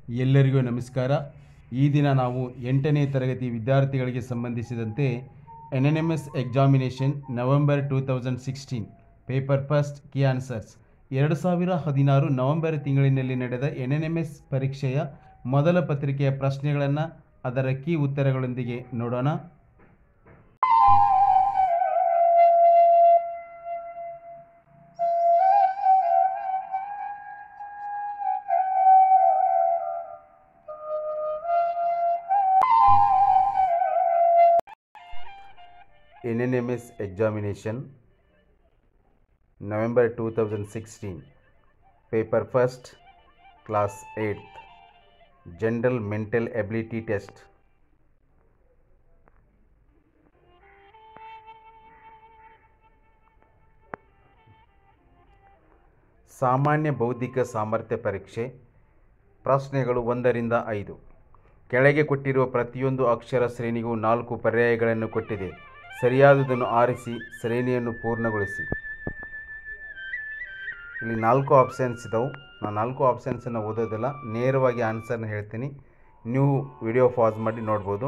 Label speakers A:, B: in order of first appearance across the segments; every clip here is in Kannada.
A: ಎಲ್ಲರಿಗೂ ನಮಸ್ಕಾರ ಈ ದಿನ ನಾವು ಎಂಟನೇ ತರಗತಿ ವಿದ್ಯಾರ್ಥಿಗಳಿಗೆ ಸಂಬಂಧಿಸಿದಂತೆ N N M S examination November two thousand sixteen paper first key answers ಎರಡು ಸಾವಿರ ಹದಿನಾರು ನವೆಂಬರ್ ತಿಂಗಳಿನಲ್ಲಿ ನಡೆದ ಎನ್ ಎನ್ ಎಮ್ ಎಸ್ ಪರೀಕ್ಷೆಯ ಮೊದಲ ಪತ್ರಿಕೆಯ ಪ್ರಶ್ನೆಗಳನ್ನು ಅದರ ಕೀ ಉತ್ತರಗಳೊಂದಿಗೆ ನೋಡೋಣ N N M S examination November two thousand sixteen paper first class eighth general mental ability test ಸಾಮಾನ್ಯ ಬೌದ್ಧಿಕ ಸಾಮರ್ಥ್ಯ ಪರೀಕ್ಷೆ ಪ್ರಶ್ನೆಗಳು ಒಂದರಿಂದ ಐದು ಕೆಳಗೆ ಕೊಟ್ಟಿರುವ ಪ್ರತಿಯೊಂದು ಅಕ್ಷರ ಶ್ರೇಣಿಗೂ ನಾಲ್ಕು ಪರ್ಯಾಯಗಳನ್ನು ಕೊಟ್ಟಿದೆ ಸರಿಯಾದುದನ್ನು ಆರಿಸಿ ಶ್ರೇಣಿಯನ್ನು ಪೂರ್ಣಗೊಳಿಸಿ ಇಲ್ಲಿ ನಾಲ್ಕು ಆಪ್ಷನ್ಸ್ ಇದಾವೆ ನಾನು ನಾಲ್ಕು ಆಪ್ಷನ್ಸನ್ನು ಓದೋದಿಲ್ಲ ನೇರವಾಗಿ ಆನ್ಸರ್ನ ಹೇಳ್ತೀನಿ ನೀವು ವಿಡಿಯೋ ಪಾಸ್ ಮಾಡಿ ನೋಡ್ಬೋದು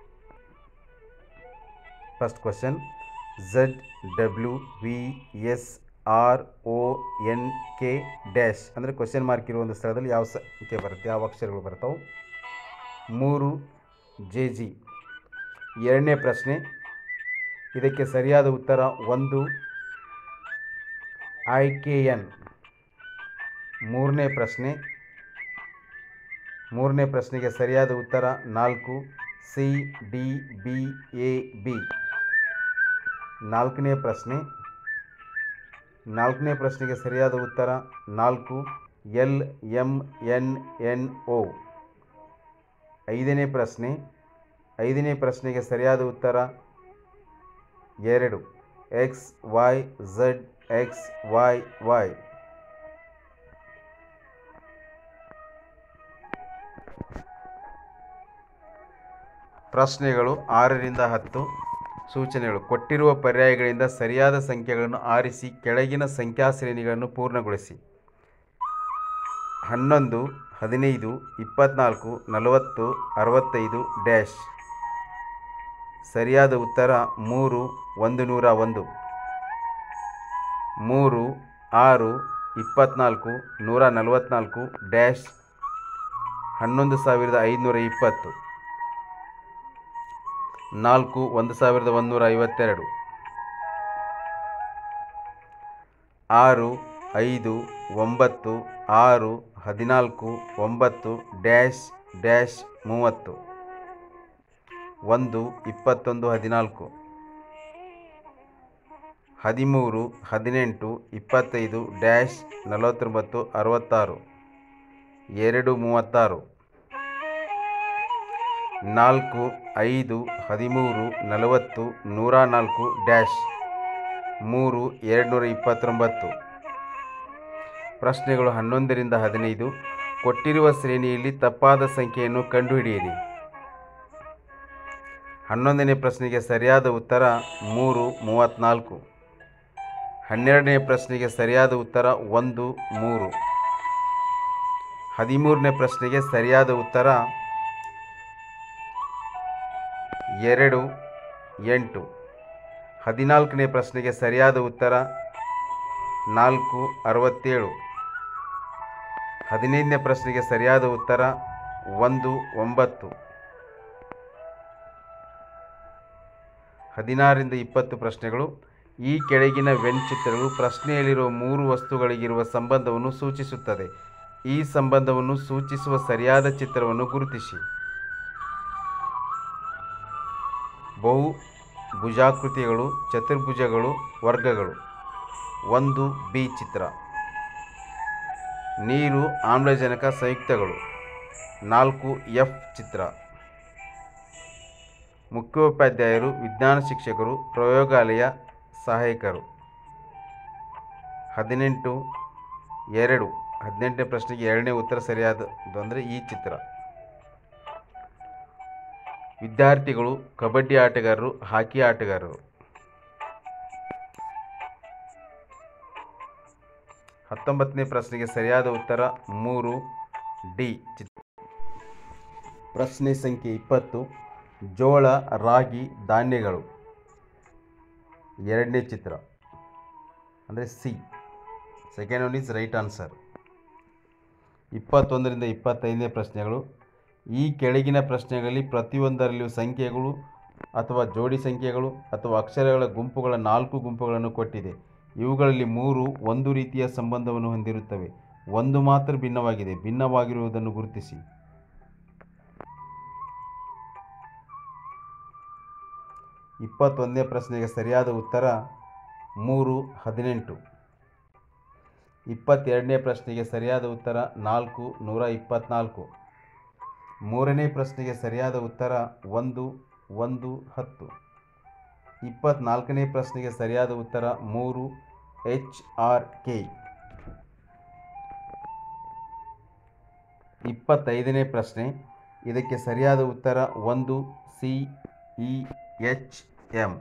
A: first question Z W V S R O N K dash ಅಂದರೆ ಕ್ವಶನ್ ಮಾರ್ಕ್ ಇರುವ ಒಂದು ಸ್ಥಳದಲ್ಲಿ ಯಾವ ಸಂಖ್ಯೆ ಬರುತ್ತೆ ಯಾವ ಅಕ್ಷರಗಳು ಬರ್ತಾವೆ ಮೂರು ಜೆ ಜಿ ಎರಡನೇ ಪ್ರಶ್ನೆ ಇದಕ್ಕೆ ಸರಿಯಾದ ಉತ್ತರ ಒಂದು ಐ ಕೆ ಎನ್ ಮೂರನೇ ಪ್ರಶ್ನೆ ಮೂರನೇ ಪ್ರಶ್ನೆಗೆ ಸರಿಯಾದ ಉತ್ತರ ನಾಲ್ಕು C D B A B ನಾಲ್ಕನೇ ಪ್ರಶ್ನೆ ನಾಲ್ಕನೇ ಪ್ರಶ್ನೆಗೆ ಸರಿಯಾದ ಉತ್ತರ ನಾಲ್ಕು L M N N O ಐದನೇ ಪ್ರಶ್ನೆ ಐದನೇ ಪ್ರಶ್ನೆಗೆ ಸರಿಯಾದ ಉತ್ತರ ಎರಡು X Y Z X Y Y ಪ್ರಶ್ನೆಗಳು ಆರರಿಂದ ಹತ್ತು ಸೂಚನೆಗಳು ಕೊಟ್ಟಿರುವ ಪರ್ಯಾಯಗಳಿಂದ ಸರಿಯಾದ ಸಂಖ್ಯೆಗಳನ್ನು ಆರಿಸಿ ಕೆಳಗಿನ ಸಂಖ್ಯಾ ಶ್ರೇಣಿಗಳನ್ನು ಪೂರ್ಣಗೊಳಿಸಿ ಹನ್ನೊಂದು ಹದಿನೈದು ಇಪ್ಪತ್ನಾಲ್ಕು ನಲವತ್ತು ಅರವತ್ತೈದು ಡ್ಯಾಶ್ ಸರಿಯಾದ ಉತ್ತರ ಮೂರು ಒಂದು ನೂರ ಒಂದು ಮೂರು ಆರು ಇಪ್ಪತ್ನಾಲ್ಕು ನೂರ ನಲವತ್ತ್ನಾಲ್ಕು ಡ್ಯಾಶ್ ಹನ್ನೊಂದು ಸಾವಿರದ ಐದುನೂರ ಇಪ್ಪತ್ತು ನಾಲ್ಕು ಒಂದು ಸಾವಿರದ ಒಂದುನೂರ ಐವತ್ತೆರಡು ಆರು ಐದು ಒಂಬತ್ತು ಆರು ಹದಿನಾಲ್ಕು ಒಂಬತ್ತು ಡ್ಯಾಶ್ ಡ್ಯಾಶ್ ಮೂವತ್ತು ಒಂದು ಇಪ್ಪತ್ತೊಂದು ಹದಿನಾಲ್ಕು ಹದಿಮೂರು ಹದಿನೆಂಟು ಇಪ್ಪತ್ತೈದು ಡ್ಯಾಶ್ ನಲವತ್ತೊಂಬತ್ತು ಅರವತ್ತಾರು ಎರಡು ಮೂವತ್ತಾರು ನಾಲ್ಕು ಐದು ಹದಿಮೂರು ನಲವತ್ತು ನೂರ ನಾಲ್ಕು ಡ್ಯಾಶ್ ಮೂರು ಎರಡುನೂರ ಇಪ್ಪತ್ತೊಂಬತ್ತು ಪ್ರಶ್ನೆಗಳು ಹನ್ನೊಂದರಿಂದ ಹದಿನೈದು ಕೊಟ್ಟಿರುವ ಶ್ರೇಣಿಯಲ್ಲಿ ತಪ್ಪಾದ ಸಂಖ್ಯೆಯನ್ನು ಕಂಡುಹಿಡಿಯಿರಿ ಹನ್ನೊಂದನೇ ಪ್ರಶ್ನೆಗೆ ಸರಿಯಾದ ಉತ್ತರ ಮೂರು ಮೂವತ್ತ್ನಾಲ್ಕು ಹನ್ನೆರಡನೇ ಪ್ರಶ್ನೆಗೆ ಸರಿಯಾದ ಉತ್ತರ ಒಂದು ಮೂರು ಹದಿಮೂರನೇ ಪ್ರಶ್ನೆಗೆ ಸರಿಯಾದ ಉತ್ತರ ಎರಡು ಎಂಟು ಹದಿನಾಲ್ಕನೇ ಪ್ರಶ್ನೆಗೆ ಸರಿಯಾದ ಉತ್ತರ ನಾಲ್ಕು ಅರವತ್ತೇಳು ಹದಿನೈದನೇ ಪ್ರಶ್ನೆಗೆ ಸರಿಯಾದ ಉತ್ತರ ಒಂದು ಒಂಬತ್ತು ಹದಿನಾರರಿಂದ ಇಪ್ಪತ್ತು ಪ್ರಶ್ನೆಗಳು ಈ ಕೆಳಗಿನ ವೆನ್ ಚಿತ್ರಗಳು ಪ್ರಶ್ನೆಯಲ್ಲಿರುವ ಮೂರು ವಸ್ತುಗಳಿಗಿರುವ ಸಂಬಂಧವನ್ನು ಸೂಚಿಸುತ್ತದೆ ಈ ಸಂಬಂಧವನ್ನು ಸೂಚಿಸುವ ಸರಿಯಾದ ಚಿತ್ರವನ್ನು ಗುರುತಿಸಿ ಬಹು ಭುಜಾಕೃತಿಗಳು ಚತುರ್ಭುಜಗಳು ವರ್ಗಗಳು ಒಂದು ಬಿ ಚಿತ್ರ ನೀರು ಆಮ್ಲಜನಕ ಸಂಯುಕ್ತಗಳು ನಾಲ್ಕು ಎಫ್ ಚಿತ್ರ ಮುಖ್ಯೋಪಾಧ್ಯಾಯರು ವಿಜ್ಞಾನ ಶಿಕ್ಷಕರು ಪ್ರಯೋಗಾಲಯ ಸಹಾಯಕರು ಹದಿನೆಂಟು ಎರಡು ಹದಿನೆಂಟನೇ ಪ್ರಶ್ನೆಗೆ ಎರಡನೇ ಉತ್ತರ ಸರಿಯಾದದ್ದು ಅಂದರೆ ಈ ಚಿತ್ರ ವಿದ್ಯಾರ್ಥಿಗಳು ಕಬಡ್ಡಿ ಆಟಗಾರರು ಹಾಕಿ ಆಟಗಾರರು ಹತ್ತೊಂಬತ್ತನೇ ಪ್ರಶ್ನೆಗೆ ಸರಿಯಾದ ಉತ್ತರ ಮೂರು ಡಿ ಚಿತ್ರ ಪ್ರಶ್ನೆ ಸಂಖ್ಯೆ ಇಪ್ಪತ್ತು ಜೋಳ ರಾಗಿ ಧಾನ್ಯಗಳು ಎರಡನೇ ಚಿತ್ರ ಅಂದರೆ C second one is right answer ಇಪ್ಪತ್ತೊಂದರಿಂದ ಇಪ್ಪತ್ತೈದನೇ ಪ್ರಶ್ನೆಗಳು ಈ ಕೆಳಗಿನ ಪ್ರಶ್ನೆಗಳಲ್ಲಿ ಪ್ರತಿಯೊಂದರಲ್ಲಿಯೂ ಸಂಖ್ಯೆಗಳು ಅಥವಾ ಜೋಡಿ ಸಂಖ್ಯೆಗಳು ಅಥವಾ ಅಕ್ಷರಗಳ ಗುಂಪುಗಳ ನಾಲ್ಕು ಗುಂಪುಗಳನ್ನು ಕೊಟ್ಟಿದೆ ಇವುಗಳಲ್ಲಿ ಮೂರು ಒಂದು ರೀತಿಯ ಸಂಬಂಧವನ್ನು ಹೊಂದಿರುತ್ತವೆ ಒಂದು ಮಾತ್ರ ಭಿನ್ನವಾಗಿದೆ ಭಿನ್ನವಾಗಿರುವುದನ್ನು ಗುರುತಿಸಿ ಇಪ್ಪತ್ತೊಂದನೇ ಪ್ರಶ್ನೆಗೆ ಸರಿಯಾದ ಉತ್ತರ ಮೂರು ಹದಿನೆಂಟು ಇಪ್ಪತ್ತೆರಡನೇ ಪ್ರಶ್ನೆಗೆ ಸರಿಯಾದ ಉತ್ತರ ನಾಲ್ಕು ನೂರ ಇಪ್ಪತ್ತ್ನಾಲ್ಕು ಮೂರನೇ ಪ್ರಶ್ನೆಗೆ ಸರಿಯಾದ ಉತ್ತರ ಒಂದು ಒಂದು ಹತ್ತು ಇಪ್ಪತ್ತ್ನಾಲ್ಕನೇ ಪ್ರಶ್ನೆಗೆ ಸರಿಯಾದ ಉತ್ತರ ಮೂರು ಎಚ್ ಆರ್ ಕೆ ಇಪ್ಪತ್ತೈದನೇ ಪ್ರಶ್ನೆ ಇದಕ್ಕೆ ಸರಿಯಾದ ಉತ್ತರ ಒಂದು ಸಿ ಇ ಎಚ್ ಎಂ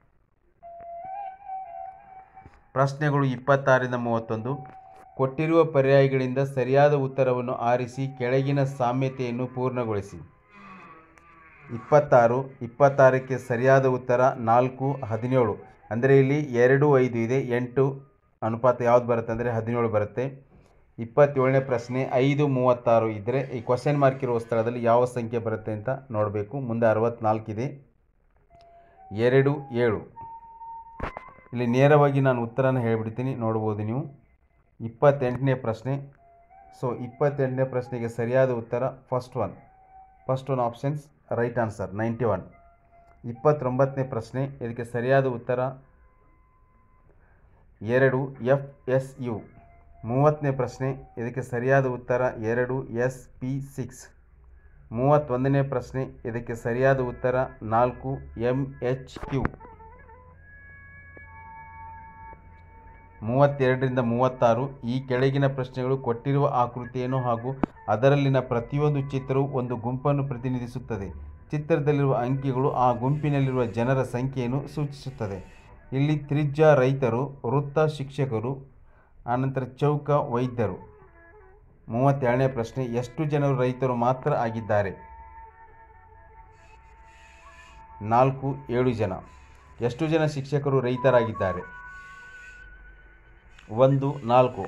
A: ಪ್ರಶ್ನೆಗಳು ಇಪ್ಪತ್ತಾರರಿಂದ ಮೂವತ್ತೊಂದು ಕೊಟ್ಟಿರುವ ಪರ್ಯಾಯಗಳಿಂದ ಸರಿಯಾದ ಉತ್ತರವನ್ನು ಆರಿಸಿ ಕೆಳಗಿನ ಸಾಮ್ಯತೆಯನ್ನು ಪೂರ್ಣಗೊಳಿಸಿ ಇಪ್ಪತ್ತಾರು ಇಪ್ಪತ್ತಾರಕ್ಕೆ ಸರಿಯಾದ ಉತ್ತರ ನಾಲ್ಕು ಹದಿನೇಳು ಅಂದರೆ ಇಲ್ಲಿ ಎರಡು ಐದು ಇದೆ ಎಂಟು ಅನುಪಾತ ಯಾವ್ದು ಬರುತ್ತೆ ಅಂದರೆ ಹದಿನೇಳು ಬರುತ್ತೆ ಇಪ್ಪತ್ತೇಳನೇ ಪ್ರಶ್ನೆ ಐದು ಮೂವತ್ತಾರು ಇದ್ದರೆ ಈ ಕ್ವಶನ್ ಮಾರ್ಕ್ ಇರುವ ಸ್ಥಳದಲ್ಲಿ ಯಾವ ಸಂಖ್ಯೆ ಬರುತ್ತೆ ಅಂತ ನೋಡಬೇಕು ಮುಂದೆ ಅರವತ್ನಾಲ್ಕಿದೆ ಎರಡು ಏಳು ಇಲ್ಲಿ ನೇರವಾಗಿ ನಾನು ಉತ್ತರನ ಹೇಳಿಬಿಡ್ತೀನಿ ನೋಡ್ಬೋದು ನೀವು ಇಪ್ಪತ್ತೆಂಟನೇ ಪ್ರಶ್ನೆ ಸೊ ಇಪ್ಪತ್ತೆಂಟನೇ ಪ್ರಶ್ನೆಗೆ ಸರಿಯಾದ ಉತ್ತರ first one first one options right answer ninety one ಇಪ್ಪತ್ತೊಂಬತ್ತನೇ ಪ್ರಶ್ನೆ ಇದಕ್ಕೆ ಸರಿಯಾದ ಉತ್ತರ ಎರಡು ಎಫ್ ಎಸ್ ಯು ಮೂವತ್ತನೇ ಪ್ರಶ್ನೆ ಇದಕ್ಕೆ ಸರಿಯಾದ ಉತ್ತರ ಎರಡು ಎಸ್ ಪಿ ಸಿಕ್ಸ್ ಮೂವತ್ತೊಂದನೇ ಪ್ರಶ್ನೆ ಇದಕ್ಕೆ ಸರಿಯಾದ ಉತ್ತರ ನಾಲ್ಕು ಎಮ್ ಎಚ್ ಕ್ಯೂ ಮೂವತ್ತೆರಡರಿಂದ ಮೂವತ್ತಾರು ಈ ಕೆಳಗಿನ ಪ್ರಶ್ನೆಗಳು ಕೊಟ್ಟಿರುವ ಆಕೃತಿಯನ್ನು ಹಾಗೂ ಅದರಲ್ಲಿನ ಪ್ರತಿಯೊಂದು ಚಿತ್ರವು ಒಂದು ಗುಂಪನ್ನು ಪ್ರತಿನಿಧಿಸುತ್ತದೆ ಚಿತ್ರದಲ್ಲಿರುವ ಅಂಕಿಗಳು ಆ ಗುಂಪಿನಲ್ಲಿರುವ ಜನರ ಸಂಖ್ಯೆಯನ್ನು ಸೂಚಿಸುತ್ತದೆ ಇಲ್ಲಿ ತ್ರಿಜ್ಯ ರೈತರು ವೃತ್ತ ಶಿಕ್ಷಕರು ಆನಂತರ ಚೌಕ ವೈದ್ಯರು ಮೂವತ್ತೇಳನೇ ಪ್ರಶ್ನೆ ಎಷ್ಟು ಜನರು ರೈತರು ಮಾತ್ರ ಆಗಿದ್ದಾರೆ ನಾಲ್ಕು ಏಳು ಜನ ಎಷ್ಟು ಜನ ಶಿಕ್ಷಕರು ರೈತರಾಗಿದ್ದಾರೆ ಒಂದು ನಾಲ್ಕು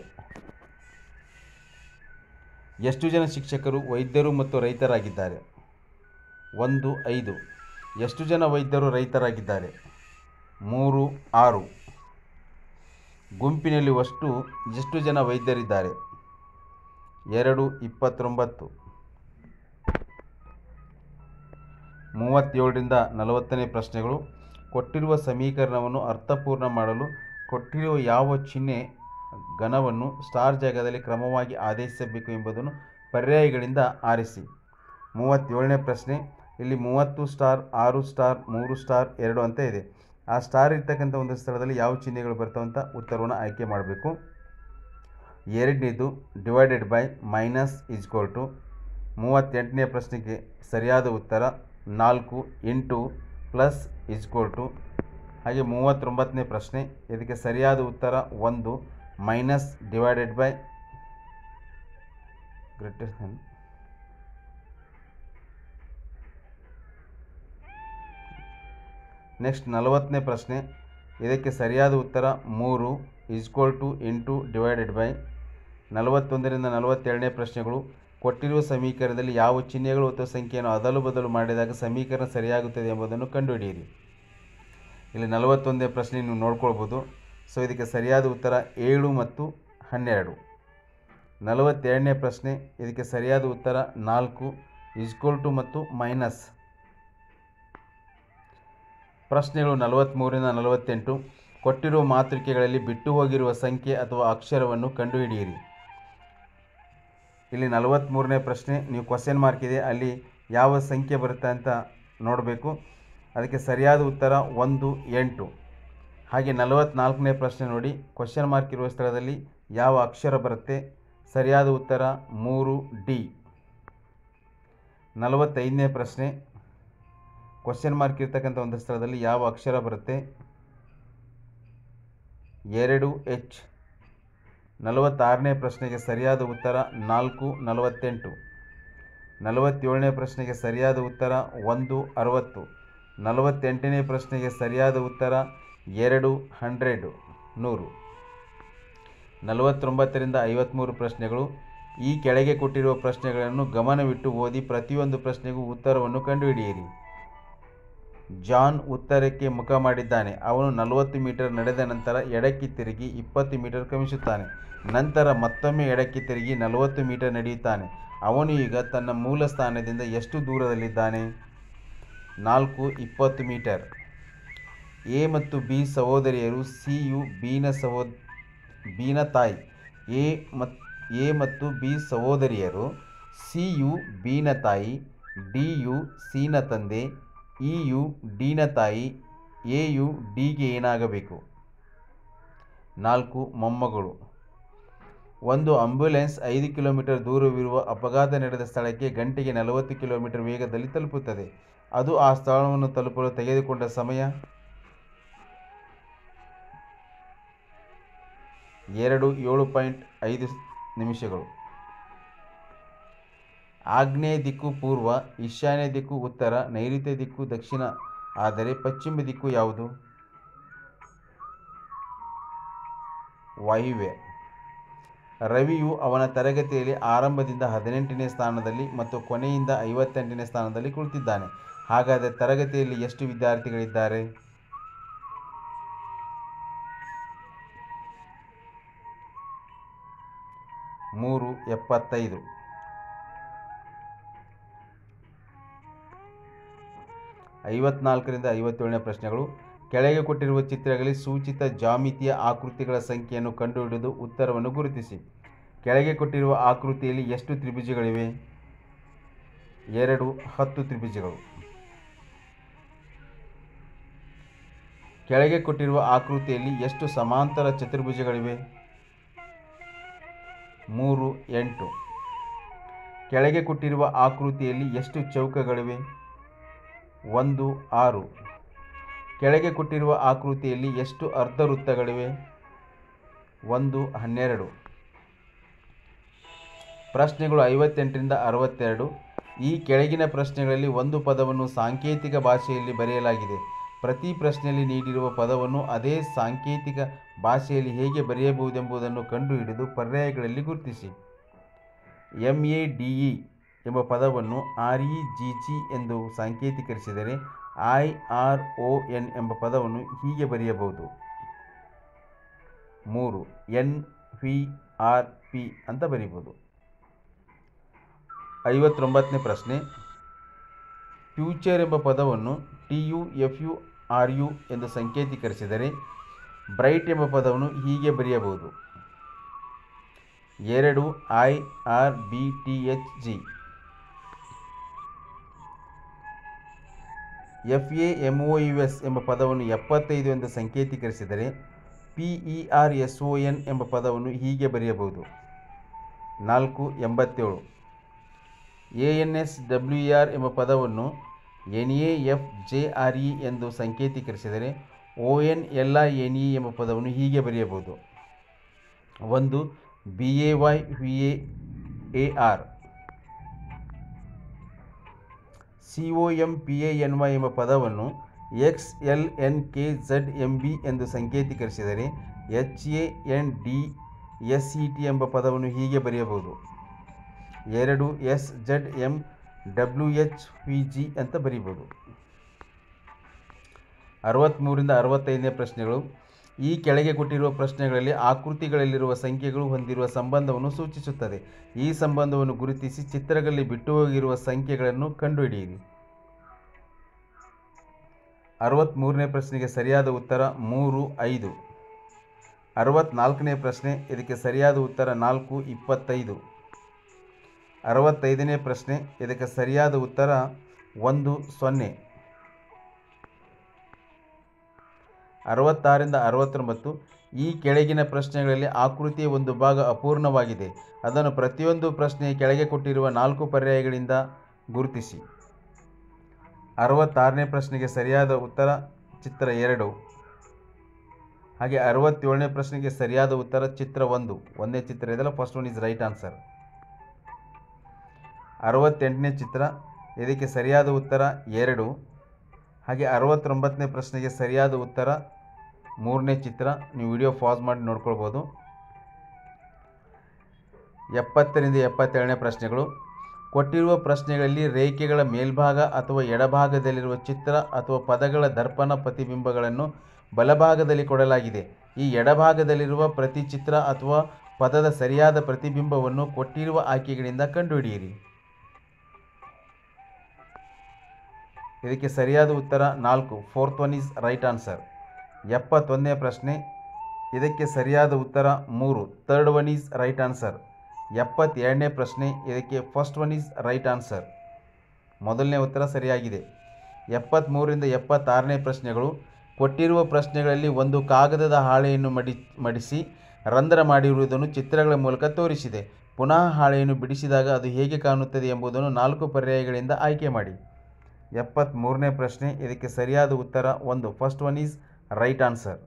A: ಎಷ್ಟು ಜನ ಶಿಕ್ಷಕರು ವೈದ್ಯರು ಮತ್ತು ರೈತರಾಗಿದ್ದಾರೆ ಒಂದು ಐದು ಎಷ್ಟು ಜನ ವೈದ್ಯರು ರೈತರಾಗಿದ್ದಾರೆ ಮೂರು ಆರು ಗುಂಪಿನಲ್ಲಿ ಅಷ್ಟು ಎಷ್ಟು ಜನ ವೈದ್ಯರಿದ್ದಾರೆ ಎರಡು ಇಪ್ಪತ್ತೊಂಬತ್ತು ಮೂವತ್ತೇಳರಿಂದ ನಲವತ್ತನೇ ಪ್ರಶ್ನೆಗಳು ಕೊಟ್ಟಿರುವ ಸಮೀಕರಣವನ್ನು ಅರ್ಥಪೂರ್ಣ ಮಾಡಲು ಕೊಟ್ಟಿರುವ ಯಾವ ಚಿಹ್ನೆ ಘನವನ್ನು ಸ್ಟಾರ್ ಜಾಗದಲ್ಲಿ ಕ್ರಮವಾಗಿ ಆದೇಶಿಸಬೇಕು ಎಂಬುದನ್ನು ಪರ್ಯಾಯಗಳಿಂದ ಆರಿಸಿ ಮೂವತ್ತೇಳನೇ ಪ್ರಶ್ನೆ ಇಲ್ಲಿ ಮೂವತ್ತು ಸ್ಟಾರ್ ಆರು ಸ್ಟಾರ್ ಮೂರು ಸ್ಟಾರ್ ಎರಡು ಅಂತ ಇದೆ ಆ ಸ್ಟಾರ್ ಇರ್ತಕ್ಕಂಥ ಒಂದು ಸ್ಥಳದಲ್ಲಿ ಯಾವ ಚಿಹ್ನೆಗಳು ಬರ್ತಾವಂತ ಉತ್ತರವನ್ನು ಆಯ್ಕೆ ಮಾಡಬೇಕು ಎರಡನೇದು divided by minus equal to ಮೂವತ್ತೆಂಟನೇ ಪ್ರಶ್ನೆಗೆ ಸರಿಯಾದ ಉತ್ತರ ನಾಲ್ಕು ಇಂಟು ಪ್ಲಸ್ ಈಜ್ಕೋಲ್ ಟು ಹಾಗೆ ಮೂವತ್ತೊಂಬತ್ತನೇ ಪ್ರಶ್ನೆ ಇದಕ್ಕೆ ಸರಿಯಾದ ಉತ್ತರ ಒಂದು minus divided by greater than next ನಲವತ್ತನೇ ಪ್ರಶ್ನೆ ಇದಕ್ಕೆ ಸರಿಯಾದ ಉತ್ತರ ಮೂರು is equal to into divided by ನಲವತ್ತೊಂದರಿಂದ ನಲವತ್ತೆರಡನೇ ಪ್ರಶ್ನೆಗಳು ಕೊಟ್ಟಿರುವ ಸಮೀಕರಣದಲ್ಲಿ ಯಾವ ಚಿಹ್ನೆಗಳು ಅಥವಾ ಸಂಖ್ಯೆಯನ್ನು ಅದಲು ಬದಲು ಮಾಡಿದಾಗ ಸಮೀಕರಣ ಸರಿಯಾಗುತ್ತದೆ ಎಂಬುದನ್ನು ಕಂಡುಹಿಡಿಯಿರಿ ಇಲ್ಲಿ ನಲವತ್ತೊಂದನೇ ಪ್ರಶ್ನೆ ನೀವು ನೋಡ್ಕೊಳ್ಬೋದು ಸೊ ಇದಕ್ಕೆ ಸರಿಯಾದ ಉತ್ತರ ಏಳು ಮತ್ತು ಹನ್ನೆರಡು ನಲವತ್ತೆರಡನೇ ಪ್ರಶ್ನೆ ಇದಕ್ಕೆ ಸರಿಯಾದ ಉತ್ತರ ನಾಲ್ಕು ಈಸ್ಕ್ವಲ್ ಟು ಮತ್ತು ಮೈನಸ್ ಪ್ರಶ್ನೆಗಳು ನಲವತ್ತ್ಮೂರಿಂದ ನಲವತ್ತೆಂಟು ಕೊಟ್ಟಿರುವ ಮಾತೃಕೆಗಳಲ್ಲಿ ಬಿಟ್ಟು ಹೋಗಿರುವ ಸಂಖ್ಯೆ ಅಥವಾ ಅಕ್ಷರವನ್ನು ಕಂಡುಹಿಡಿಯಿರಿ ಇಲ್ಲಿ ನಲವತ್ತ್ಮೂರನೇ ಪ್ರಶ್ನೆ ನೀವು ಕ್ವಶನ್ ಮಾರ್ಕ್ ಇದೆ ಅಲ್ಲಿ ಯಾವ ಸಂಖ್ಯೆ ಬರುತ್ತೆ ಅಂತ ನೋಡಬೇಕು ಅದಕ್ಕೆ ಸರಿಯಾದ ಉತ್ತರ ಒಂದು ಎಂಟು ಹಾಗೆ ನಲವತ್ತ್ನಾಲ್ಕನೇ ಪ್ರಶ್ನೆ ನೋಡಿ ಕ್ವಶನ್ ಮಾರ್ಕ್ ಇರುವ ಸ್ಥಳದಲ್ಲಿ ಯಾವ ಅಕ್ಷರ ಬರುತ್ತೆ ಸರಿಯಾದ ಉತ್ತರ ಮೂರು ಡಿ ನಲವತ್ತೈದನೇ ಪ್ರಶ್ನೆ ಕ್ವಶನ್ ಮಾರ್ಕ್ ಇರ್ತಕ್ಕಂಥ ಒಂದು ಸ್ಥಳದಲ್ಲಿ ಯಾವ ಅಕ್ಷರ ಬರುತ್ತೆ ಎರಡು ಎಚ್ ನಲವತ್ತಾರನೇ ಪ್ರಶ್ನೆಗೆ ಸರಿಯಾದ ಉತ್ತರ ನಾಲ್ಕು ನಲವತ್ತೆಂಟು ನಲವತ್ತೇಳನೇ ಪ್ರಶ್ನೆಗೆ ಸರಿಯಾದ ಉತ್ತರ ಒಂದು ಅರವತ್ತು ನಲವತ್ತೆಂಟನೇ ಪ್ರಶ್ನೆಗೆ ಸರಿಯಾದ ಉತ್ತರ ಎರಡು ಹಂಡ್ರೆಡು ನೂರು ನಲವತ್ತೊಂಬತ್ತರಿಂದ ಐವತ್ತ್ಮೂರು ಪ್ರಶ್ನೆಗಳು ಈ ಕೆಳಗೆ ಕೊಟ್ಟಿರುವ ಪ್ರಶ್ನೆಗಳನ್ನು ಗಮನವಿಟ್ಟು ಓದಿ ಪ್ರತಿಯೊಂದು ಪ್ರಶ್ನೆಗೂ ಉತ್ತರವನ್ನು ಕಂಡುಹಿಡಿಯಿರಿ ಜಾನ್ ಉತ್ತರಕ್ಕೆ ಮುಖ ಮಾಡಿದ್ದಾನೆ ಅವನು ನಲವತ್ತು ಮೀಟರ್ ನಡೆದ ನಂತರ ಎಡಕ್ಕೆ ತಿರುಗಿ ಇಪ್ಪತ್ತು ಮೀಟರ್ ಕ್ರಮಿಸುತ್ತಾನೆ ನಂತರ ಮತ್ತೊಮ್ಮೆ ಎಡಕ್ಕೆ ತಿರುಗಿ ನಲವತ್ತು ಮೀಟರ್ ನಡೆಯುತ್ತಾನೆ ಅವನು ಈಗ ತನ್ನ ಮೂಲ ಸ್ಥಾನದಿಂದ ಎಷ್ಟು ದೂರದಲ್ಲಿದ್ದಾನೆ ನಾಲ್ಕು ಇಪ್ಪತ್ತು ಮೀಟರ್ ಎ ಮತ್ತು ಬಿ ಸಹೋದರಿಯರು ಸಿ ಯು ಬಿನ ಸಹೋ ಬಿನ ತಾಯಿ ಎ ಮತ್ ಎ ಮತ್ತು ಬಿ ಸಹೋದರಿಯರು ಸಿ ಯು ಬಿನ ತಾಯಿ ಡಿ ಯು ಸಿನ ತಂದೆ ಇ ಯು ಡಿನ ತಾಯಿ ಎ ಯು ಡಿಗೆ ಏನಾಗಬೇಕು ನಾಲ್ಕು ಮೊಮ್ಮಗಳು ಒಂದು ಆಂಬ್ಯುಲೆನ್ಸ್ ಐದು ಕಿಲೋಮೀಟರ್ ದೂರವಿರುವ ಅಪಘಾತ ನಡೆದ ಸ್ಥಳಕ್ಕೆ ಗಂಟೆಗೆ ನಲವತ್ತು ಕಿಲೋಮೀಟರ್ ವೇಗದಲ್ಲಿ ತಲುಪುತ್ತದೆ ಅದು ಆ ಸ್ಥಳವನ್ನು ತಲುಪಲು ತೆಗೆದುಕೊಂಡ ಸಮಯ ಎರಡು ಏಳು ಪಾಯಿಂಟ್ ಐದು ನಿಮಿಷಗಳು ಆಗ್ನೇಯ ದಿಕ್ಕು ಪೂರ್ವ ಈಶಾನ್ಯ ದಿಕ್ಕು ಉತ್ತರ ನೈಋತ್ಯ ದಿಕ್ಕು ದಕ್ಷಿಣ ಆದರೆ ಪಶ್ಚಿಮ ದಿಕ್ಕು ಯಾವುದು ವಾಯುವ್ಯ ರವಿಯು ಅವನ ತರಗತಿಯಲ್ಲಿ ಆರಂಭದಿಂದ ಹದಿನೆಂಟನೇ ಸ್ಥಾನದಲ್ಲಿ ಮತ್ತು ಕೊನೆಯಿಂದ ಐವತ್ತೆಂಟನೇ ಸ್ಥಾನದಲ್ಲಿ ಕುಳಿತಿದ್ದಾನೆ ಹಾಗಾದರೆ ತರಗತಿಯಲ್ಲಿ ಎಷ್ಟು ವಿದ್ಯಾರ್ಥಿಗಳಿದ್ದಾರೆ ಮೂರು ಎಪ್ಪತ್ತೈದು ಐವತ್ನಾಲ್ಕರಿಂದ ಐವತ್ತೇಳನೇ ಪ್ರಶ್ನೆಗಳು ಕೆಳಗೆ ಕೊಟ್ಟಿರುವ ಚಿತ್ರಗಳಲ್ಲಿ ಸೂಚಿತ ಜಾಮಿತಿಯ ಆಕೃತಿಗಳ ಸಂಖ್ಯೆಯನ್ನು ಕಂಡುಹಿಡಿದು ಉತ್ತರವನ್ನು ಗುರುತಿಸಿ ಕೆಳಗೆ ಕೊಟ್ಟಿರುವ ಆಕೃತಿಯಲ್ಲಿ ಎಷ್ಟು ತ್ರಿಭುಜಗಳಿವೆ ಎರಡು ಹತ್ತು ತ್ರಿಭುಜಗಳು ಕೆಳಗೆ ಕೊಟ್ಟಿರುವ ಆಕೃತಿಯಲ್ಲಿ ಎಷ್ಟು ಸಮಾಂತರ ಚತುರ್ಭುಜಗಳಿವೆ ಮೂರು ಎಂಟು ಕೆಳಗೆ ಕೊಟ್ಟಿರುವ ಆಕೃತಿಯಲ್ಲಿ ಎಷ್ಟು ಚೌಕಗಳಿವೆ ಒಂದು ಆರು ಕೆಳಗೆ ಕೊಟ್ಟಿರುವ ಆಕೃತಿಯಲ್ಲಿ ಎಷ್ಟು ಅರ್ಧವೃತ್ತಗಳಿವೆ ಒಂದು ಹನ್ನೆರಡು ಪ್ರಶ್ನೆಗಳು ಐವತ್ತೆಂಟರಿಂದ ಅರವತ್ತೆರಡು ಈ ಕೆಳಗಿನ ಪ್ರಶ್ನೆಗಳಲ್ಲಿ ಒಂದು ಪದವನ್ನು ಸಾಂಕೇತಿಕ ಭಾಷೆಯಲ್ಲಿ ಬರೆಯಲಾಗಿದೆ ಪ್ರತಿ ಪ್ರಶ್ನೆಯಲ್ಲಿ ನೀಡಿರುವ ಪದವನ್ನು ಅದೇ ಸಾಂಕೇತಿಕ ಭಾಷೆಯಲ್ಲಿ ಹೇಗೆ ಬರೆಯಬಹುದೆಂಬುದನ್ನು ಕಂಡುಹಿಡಿದು ಪರ್ಯಾಯಗಳಲ್ಲಿ ಗುರುತಿಸಿ ಎಮ್ ಎ ಡಿ ಇ ಎಂಬ ಪದವನ್ನು ಆರ್ ಇ ಜಿ ಜಿ ಎಂದು ಸಾಂಕೇತಿಕರಿಸಿದರೆ ಐ ಆರ್ ಒ ಎನ್ ಎಂಬ ಪದವನ್ನು ಹೀಗೆ ಬರೆಯಬಹುದು ಮೂರು ಎನ್ ವಿ ಆರ್ ಪಿ ಅಂತ ಬರೀಬೋದು ಐವತ್ತೊಂಬತ್ತನೇ ಪ್ರಶ್ನೆ ಫ್ಯೂಚರ್ ಎಂಬ ಪದವನ್ನು T U F U R U ಎಂದು ಸಂಕೇತೀಕರಿಸಿದರೆ ಬ್ರೈಟ್ ಎಂಬ ಪದವನ್ನು ಹೀಗೆ ಬರೆಯಬಹುದು ಎರಡು I R B T H G F A M O U S ಎಂಬ ಪದವನ್ನು ಎಪ್ಪತ್ತೈದು ಎಂದು ಸಂಕೇತೀಕರಿಸಿದರೆ P E R S O N ಎಂಬ ಪದವನ್ನು ಹೀಗೆ ಬರೆಯಬಹುದು ನಾಲ್ಕು ಎಂಬತ್ತೇಳು A N S W R ಎಂಬ ಪದವನ್ನು N A F J R E ಎಂದು ಸಂಕೇತೀಕರಿಸಿದರೆ O N L I N E ಎಂಬ ಪದವನ್ನು ಹೀಗೆ ಬರೆಯಬಹುದು ಒಂದು B A Y V A A R C O M P A N Y ಎಂಬ ಪದವನ್ನು X L N K Z M B ಎಂದು ಸಂಕೇತೀಕರಿಸಿದರೆ H A N D S E T ಎಂಬ ಪದವನ್ನು ಹೀಗೆ ಬರೆಯಬಹುದು ಎರಡು S Z M W H V G ಅಂತ ಬರೀಬೋದು ಅರವತ್ತ್ಮೂರಿಂದ ಅರವತ್ತೈದನೇ ಪ್ರಶ್ನೆಗಳು ಈ ಕೆಳಗೆ ಕೊಟ್ಟಿರುವ ಪ್ರಶ್ನೆಗಳಲ್ಲಿ ಆಕೃತಿಗಳಲ್ಲಿರುವ ಸಂಖ್ಯೆಗಳು ಹೊಂದಿರುವ ಸಂಬಂಧವನ್ನು ಸೂಚಿಸುತ್ತದೆ ಈ ಸಂಬಂಧವನ್ನು ಗುರುತಿಸಿ ಚಿತ್ರಗಳಲ್ಲಿ ಬಿಟ್ಟು ಹೋಗಿರುವ ಸಂಖ್ಯೆಗಳನ್ನು ಕಂಡುಹಿಡಿಯಿರಿ ಅರವತ್ತ್ಮೂರನೇ ಪ್ರಶ್ನೆಗೆ ಸರಿಯಾದ ಉತ್ತರ ಮೂರು ಐದು ಅರವತ್ತ್ನಾಲ್ಕನೇ ಪ್ರಶ್ನೆ ಇದಕ್ಕೆ ಸರಿಯಾದ ಉತ್ತರ ನಾಲ್ಕು ಇಪ್ಪತ್ತೈದು ಅರವತ್ತೈದನೇ ಪ್ರಶ್ನೆ ಇದಕ್ಕೆ ಸರಿಯಾದ ಉತ್ತರ ಒಂದು ಸೊನ್ನೆ ಅರವತ್ತಾರರಿಂದ ಅರವತ್ತೊಂಬತ್ತು ಈ ಕೆಳಗಿನ ಪ್ರಶ್ನೆಗಳಲ್ಲಿ ಆಕೃತಿಯ ಒಂದು ಭಾಗ ಅಪೂರ್ಣವಾಗಿದೆ ಅದನ್ನು ಪ್ರತಿಯೊಂದು ಪ್ರಶ್ನೆಯ ಕೆಳಗೆ ಕೊಟ್ಟಿರುವ ನಾಲ್ಕು ಪರ್ಯಾಯಗಳಿಂದ ಗುರುತಿಸಿ ಅರವತ್ತಾರನೇ ಪ್ರಶ್ನೆಗೆ ಸರಿಯಾದ ಉತ್ತರ ಚಿತ್ರ ಎರಡು ಹಾಗೆ ಅರವತ್ತೇಳನೇ ಪ್ರಶ್ನೆಗೆ ಸರಿಯಾದ ಉತ್ತರ ಚಿತ್ರ ಒಂದು ಒಂದೇ ಚಿತ್ರ ಇದೆಲ್ಲ first one is right answer ಅರವತ್ತೆಂಟನೇ ಚಿತ್ರ ಇದಕ್ಕೆ ಸರಿಯಾದ ಉತ್ತರ ಎರಡು ಹಾಗೆ ಅರವತ್ತೊಂಬತ್ತನೇ ಪ್ರಶ್ನೆಗೆ ಸರಿಯಾದ ಉತ್ತರ ಮೂರನೇ ಚಿತ್ರ ನೀವು ವಿಡಿಯೋ ಪಾಸ್ ಮಾಡಿ ನೋಡ್ಕೊಳ್ಬೋದು ಎಪ್ಪತ್ತರಿಂದ ಎಪ್ಪತ್ತೇಳನೇ ಪ್ರಶ್ನೆಗಳು ಕೊಟ್ಟಿರುವ ಪ್ರಶ್ನೆಗಳಲ್ಲಿ ರೇಖೆಗಳ ಮೇಲ್ಭಾಗ ಅಥವಾ ಎಡಭಾಗದಲ್ಲಿರುವ ಚಿತ್ರ ಅಥವಾ ಪದಗಳ ದರ್ಪಣ ಪ್ರತಿಬಿಂಬಗಳನ್ನು ಬಲಭಾಗದಲ್ಲಿ ಕೊಡಲಾಗಿದೆ ಈ ಎಡಭಾಗದಲ್ಲಿರುವ ಪ್ರತಿ ಚಿತ್ರ ಅಥವಾ ಪದದ ಸರಿಯಾದ ಪ್ರತಿಬಿಂಬವನ್ನು ಕೊಟ್ಟಿರುವ ಆಯ್ಕೆಗಳಿಂದ ಕಂಡುಹಿಡಿಯಿರಿ ಇದಕ್ಕೆ ಸರಿಯಾದ ಉತ್ತರ ನಾಲ್ಕು fourth one is right answer ಎಪ್ಪತ್ತೊಂದನೇ ಪ್ರಶ್ನೆ ಇದಕ್ಕೆ ಸರಿಯಾದ ಉತ್ತರ ಮೂರು third one is right answer ಎಪ್ಪತ್ತೆರಡನೇ ಪ್ರಶ್ನೆ ಇದಕ್ಕೆ first one is right answer ಮೊದಲನೇ ಉತ್ತರ ಸರಿಯಾಗಿದೆ ಎಪ್ಪತ್ತ್ಮೂರರಿಂದ ಎಪ್ಪತ್ತಾರನೇ ಪ್ರಶ್ನೆಗಳು ಕೊಟ್ಟಿರುವ ಪ್ರಶ್ನೆಗಳಲ್ಲಿ ಒಂದು ಕಾಗದದ ಹಾಳೆಯನ್ನು ಮಡಿ ಮಡಿಸಿ ರಂಧ್ರ ಮಾಡಿರುವುದನ್ನು ಚಿತ್ರಗಳ ಮೂಲಕ ತೋರಿಸಿದೆ ಪುನಃ ಹಾಳೆಯನ್ನು ಬಿಡಿಸಿದಾಗ ಅದು ಹೇಗೆ ಕಾಣುತ್ತದೆ ಎಂಬುದನ್ನು ನಾಲ್ಕು ಪರ್ಯಾಯಗಳಿಂದ ಆಯ್ಕೆ ಮಾಡಿ ಎಪ್ಪತ್ತ್ಮೂರನೇ ಪ್ರಶ್ನೆ ಇದಕ್ಕೆ ಸರಿಯಾದ ಉತ್ತರ ಒಂದು first one is right answer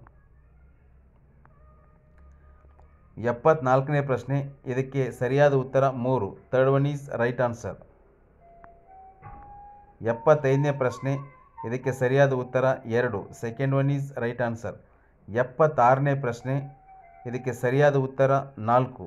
A: ಎಪ್ಪತ್ನಾಲ್ಕನೇ ಪ್ರಶ್ನೆ ಇದಕ್ಕೆ ಸರಿಯಾದ ಉತ್ತರ ಮೂರು third one is right answer ಎಪ್ಪತ್ತೈದನೇ ಪ್ರಶ್ನೆ ಇದಕ್ಕೆ ಸರಿಯಾದ ಉತ್ತರ ಎರಡು second one is right answer ಎಪ್ಪತ್ತಾರನೇ ಪ್ರಶ್ನೆ ಇದಕ್ಕೆ ಸರಿಯಾದ ಉತ್ತರ ನಾಲ್ಕು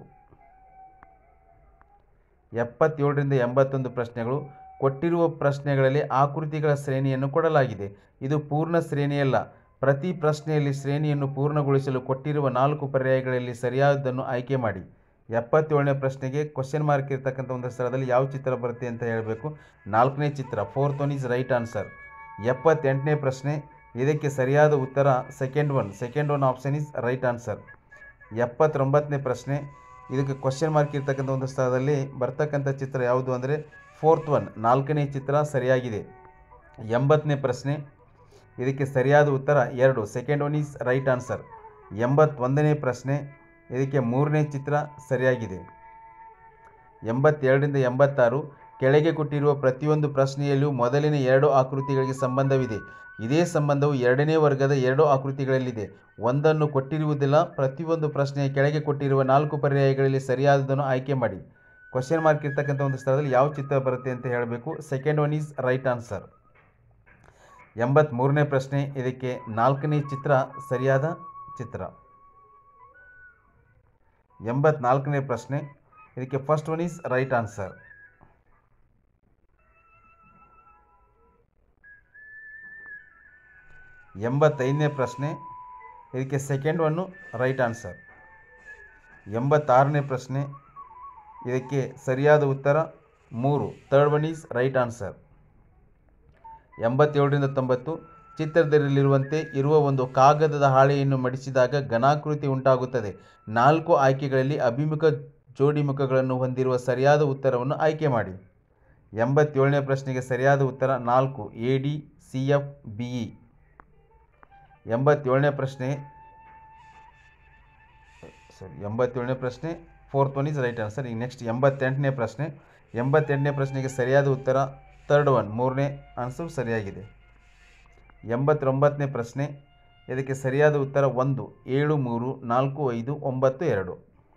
A: ಎಪ್ಪತ್ತೇಳರಿಂದ ಎಂಬತ್ತೊಂದು ಪ್ರಶ್ನೆಗಳು ಕೊಟ್ಟಿರುವ ಪ್ರಶ್ನೆಗಳಲ್ಲಿ ಆಕೃತಿಗಳ ಶ್ರೇಣಿಯನ್ನು ಕೊಡಲಾಗಿದೆ ಇದು ಪೂರ್ಣ ಶ್ರೇಣಿಯಲ್ಲ ಪ್ರತಿ ಪ್ರಶ್ನೆಯಲ್ಲಿ ಶ್ರೇಣಿಯನ್ನು ಪೂರ್ಣಗೊಳಿಸಲು ಕೊಟ್ಟಿರುವ ನಾಲ್ಕು ಪರ್ಯಾಯಗಳಲ್ಲಿ ಸರಿಯಾದನ್ನು ಆಯ್ಕೆ ಮಾಡಿ ಎಪ್ಪತ್ತೇಳನೇ ಪ್ರಶ್ನೆಗೆ ಕ್ವಶನ್ ಮಾರ್ಕ್ ಇರ್ತಕ್ಕಂಥ ಒಂದು ಸ್ಥಳದಲ್ಲಿ ಯಾವ ಚಿತ್ರ ಬರುತ್ತೆ ಅಂತ ಹೇಳಬೇಕು ನಾಲ್ಕನೇ ಚಿತ್ರ fourth one is right answer ಎಪ್ಪತ್ತೆಂಟನೇ ಪ್ರಶ್ನೆ ಇದಕ್ಕೆ ಸರಿಯಾದ ಉತ್ತರ second one second one option is right answer ಎಪ್ಪತ್ತೊಂಬತ್ತನೇ ಪ್ರಶ್ನೆ ಇದಕ್ಕೆ ಕ್ವಶನ್ ಮಾರ್ಕ್ ಇರ್ತಕ್ಕಂಥ ಒಂದು ಸ್ಥಳದಲ್ಲಿ ಬರ್ತಕ್ಕಂಥ ಚಿತ್ರ ಯಾವುದು ಅಂದರೆ ಫೋರ್ತ್ ಒನ್ ನಾಲ್ಕನೇ ಚಿತ್ರ ಸರಿಯಾಗಿದೆ ಎಂಬತ್ತನೇ ಪ್ರಶ್ನೆ ಇದಕ್ಕೆ ಸರಿಯಾದ ಉತ್ತರ ಎರಡು second one is right answer ಎಂಬತ್ತೊಂದನೇ ಪ್ರಶ್ನೆ ಇದಕ್ಕೆ ಮೂರನೇ ಚಿತ್ರ ಸರಿಯಾಗಿದೆ ಎಂಬತ್ತೆರಡರಿಂದ ಎಂಬತ್ತಾರು ಕೆಳಗೆ ಕೊಟ್ಟಿರುವ ಪ್ರತಿಯೊಂದು ಪ್ರಶ್ನೆಯಲ್ಲೂ ಮೊದಲಿನ ಎರಡು ಆಕೃತಿಗಳಿಗೆ ಸಂಬಂಧವಿದೆ ಇದೇ ಸಂಬಂಧವು ಎರಡನೇ ವರ್ಗದ ಎರಡು ಆಕೃತಿಗಳಲ್ಲಿದೆ ಒಂದನ್ನು ಕೊಟ್ಟಿರುವುದಿಲ್ಲ ಪ್ರತಿಯೊಂದು ಪ್ರಶ್ನೆಯ ಕೆಳಗೆ ಕೊಟ್ಟಿರುವ ನಾಲ್ಕು ಪರ್ಯಾಯಗಳಲ್ಲಿ ಸರಿಯಾದದನ್ನು ಆಯ್ಕೆ ಮಾಡಿ ಕ್ವಶನ್ ಮಾರ್ಕ್ ಇರ್ತಕ್ಕಂಥ ಒಂದು ಸ್ಥಳದಲ್ಲಿ ಯಾವ ಚಿತ್ರ ಬರುತ್ತೆ ಅಂತ ಹೇಳಬೇಕು second one is right answer ಎಂಬತ್ತ್ಮೂರನೇ ಪ್ರಶ್ನೆ ಇದಕ್ಕೆ ನಾಲ್ಕನೇ ಚಿತ್ರ ಸರಿಯಾದ ಚಿತ್ರ ಎಂಬತ್ನಾಲ್ಕನೇ ಪ್ರಶ್ನೆ ಇದಕ್ಕೆ first one is right answer ಎಂಬತ್ತೈದನೇ ಪ್ರಶ್ನೆ ಇದಕ್ಕೆ ಸೆಕೆಂಡ್ ಒನ್ನು ರೈಟ್ ಆನ್ಸರ್ ಎಂಬತ್ತಾರನೇ ಪ್ರಶ್ನೆ ಇದಕ್ಕೆ ಸರಿಯಾದ ಉತ್ತರ ಮೂರು third one is right answer ಎಂಬತ್ತೇಳರಿಂದ ತೊಂಬತ್ತು ಚಿತ್ರದಲ್ಲಿರುವಂತೆ ಇರುವ ಒಂದು ಕಾಗದದ ಹಾಳೆಯನ್ನು ಮಡಿಸಿದಾಗ ಘನಾಕೃತಿ ಉಂಟಾಗುತ್ತದೆ ನಾಲ್ಕು ಆಯ್ಕೆಗಳಲ್ಲಿ ಅಭಿಮುಖ ಜೋಡಿಮುಖಗಳನ್ನು ಹೊಂದಿರುವ ಸರಿಯಾದ ಉತ್ತರವನ್ನು ಆಯ್ಕೆ ಮಾಡಿ ಎಂಬತ್ತೇಳನೇ ಪ್ರಶ್ನೆಗೆ ಸರಿಯಾದ ಉತ್ತರ ನಾಲ್ಕು A D C F B E ಎಂಬತ್ತೇಳನೇ ಪ್ರಶ್ನೆ ಸರಿ ಎಂಬತ್ತೇಳನೇ ಪ್ರಶ್ನೆ fourth one is right answer ಈಗ ನೆಕ್ಸ್ಟ್ ಎಂಬತ್ತೆಂಟನೇ ಪ್ರಶ್ನೆ ಎಂಬತ್ತೆಂಟನೇ ಪ್ರಶ್ನೆಗೆ ಸರಿಯಾದ ಉತ್ತರ ಥರ್ಡ್ ಒನ್ ಮೂರನೇ ಆನ್ಸರ್ ಸರಿಯಾಗಿದೆ ಎಂಬತ್ತೊಂಬತ್ತನೇ ಪ್ರಶ್ನೆ ಇದಕ್ಕೆ ಸರಿಯಾದ ಉತ್ತರ ಒಂದು ಏಳು ಮೂರು ನಾಲ್ಕು ಐದು ಒಂಬತ್ತು ಎರಡು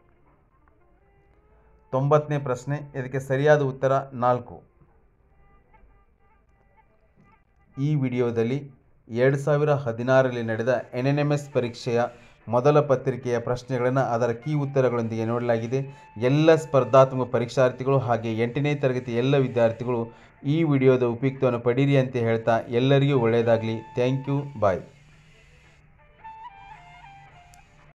A: ತೊಂಬತ್ತನೇ ಪ್ರಶ್ನೆ ಇದಕ್ಕೆ ಸರಿಯಾದ ಉತ್ತರ ನಾಲ್ಕು ಈ ವಿಡಿಯೋದಲ್ಲಿ ಎರಡು ಸಾವಿರ ಹದಿನಾರರಲ್ಲಿ ನಡೆದ ಎನ್ ಎನ್ ಎಮ್ ಎಸ್ ಪರೀಕ್ಷೆಯ ಮೊದಲ ಪತ್ರಿಕೆಯ ಪ್ರಶ್ನೆಗಳನ್ನು ಅದರ ಕೀ ಉತ್ತರಗಳೊಂದಿಗೆ ನೋಡಲಾಗಿದೆ ಎಲ್ಲ ಸ್ಪರ್ಧಾತ್ಮಕ ಪರೀಕ್ಷಾರ್ಥಿಗಳು ಹಾಗೆ ಎಂಟನೇ ತರಗತಿ ಎಲ್ಲ ವಿದ್ಯಾರ್ಥಿಗಳು ಈ ವಿಡಿಯೋದ ಉಪಯುಕ್ತವನ್ನು ಪಡೀರಿ ಅಂತ ಹೇಳ್ತಾ ಎಲ್ಲರಿಗೂ ಒಳ್ಳೆಯದಾಗಲಿ ಥ್ಯಾಂಕ್ ಯು ಬಾಯ್